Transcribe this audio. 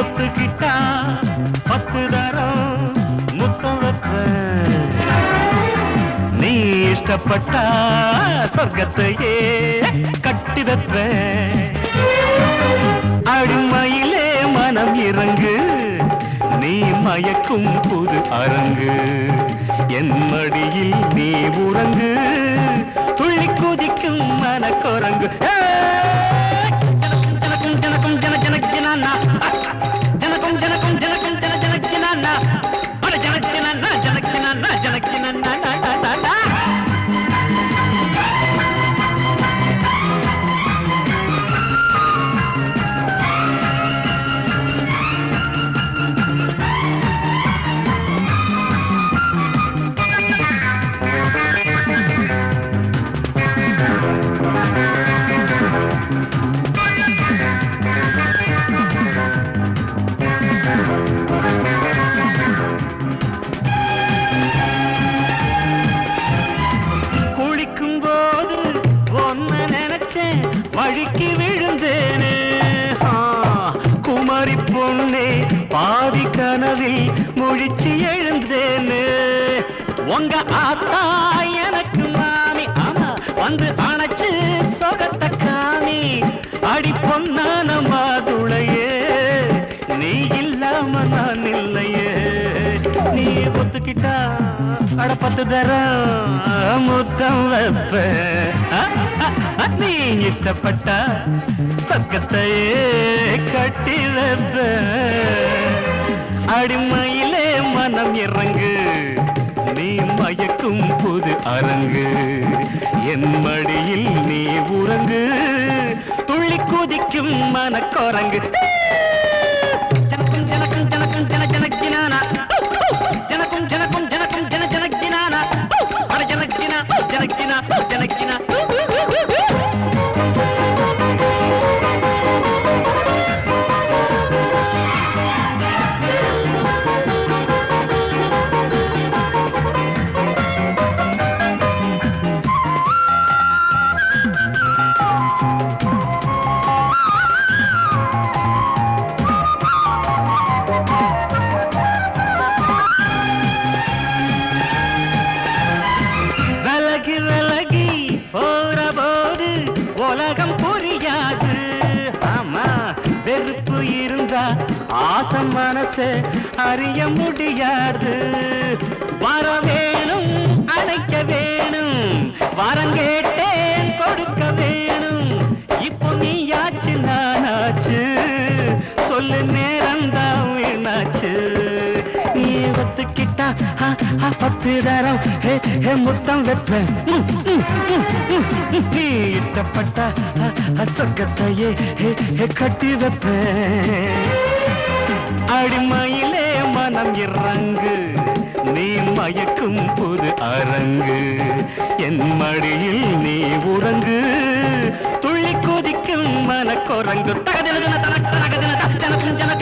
ஒத்துக்கிட்டா பத்து தரம் முத்தம் வைப்பேன் நீ இஷ்டப்பட்டா சொர்க்கத்தையே கட்டி வைப்பேன் அடிமையிலே மனம் இறங்கு நீ மயக்கும் புது அரங்கு என் மடியில் நீ உறங்கு துள்ளி குதிக்கும் மனக்குரங்கு ஜனக்கும் ஜனக்கும் ஜன ஜனக் ஜனானா ஜனக்கும் ஜனக்கும் ஜனக்கும் ஜன ஜனக் ஜனானா அட ஜனக் ஜனானா ஜனக் ஜனானா ஜனக் ஜனானா நா, நா, நா, நா. குளிக்கும் போது ஒன்ன நினைச்சேன் வழிக்கு விழுந்தேனே ஆ, குமரி பொண்ணே பாதி கனவில் முழிச்சு எழுந்தேனே உங்க ஆத்தா எனக்கு மாமி ஆமா வந்து அணைச்சு சொகத்த காமி அடி பொன்னான மாதுளையே நீ இல்லாம நான் இல்லையே நீ ஒத்துக்கிட்டா அட பத்து தரம் முத்தம் வைப்ப அ, அ, அ, நீ இஷ்டப்பட்டா சொர்க்கத்தையே கட்டி வைப்ப அடிமையிலே மனம் இறங்கு நீ மயக்கும் புது அரங்கு என் மடியில் நீ உறங்கு துள்ளி குதிக்கும் மனக்குரங்கு ஜனக்கும் ஜனக்கும் ஜனக்கும் ஜன ஜனக் ஜனானா ஜனக்கும் ஜனக்கும் ஜனக்கும் ஜன ஜனக் ஜனானா அட ஜனக் ஜனா ஜனக் ஜனா ஜனக் ஜனா விலகி விலகி போற போது உலகம் புரியாது ஆமா வெறுப்பு இருந்தா ஆசம் மனசு அறிய முடியாது வர வேணும் அணைக்க வேணும் வரம் கேட்டேன் கொடுக்க வேணும் இப்போ நீயாச்சு நானாச்சு சொல்லு நேரம் தான் வீணாச்சு நீ ஒத்துக்கிட்டா ஆ, ஆ, பத்து தரம் ஹே ஹே முத்தம் வைப்பேன் ம், ம், ம், ம், ம். நீ இஷ்டப்பட்டா ஆ, ஆ, சொர்க்கத்தையே ஹே ஹே கட்டி வைப்பேன் அடிமையிலே மனம் இறங்கு நீ மயக்கும் புது அரங்கு என் மடியில் நீ உறங்கு துள்ளி குதிக்கும் மனக்குரங்கு தகதின தனக் தனகதின ஜனக்கும் ஜன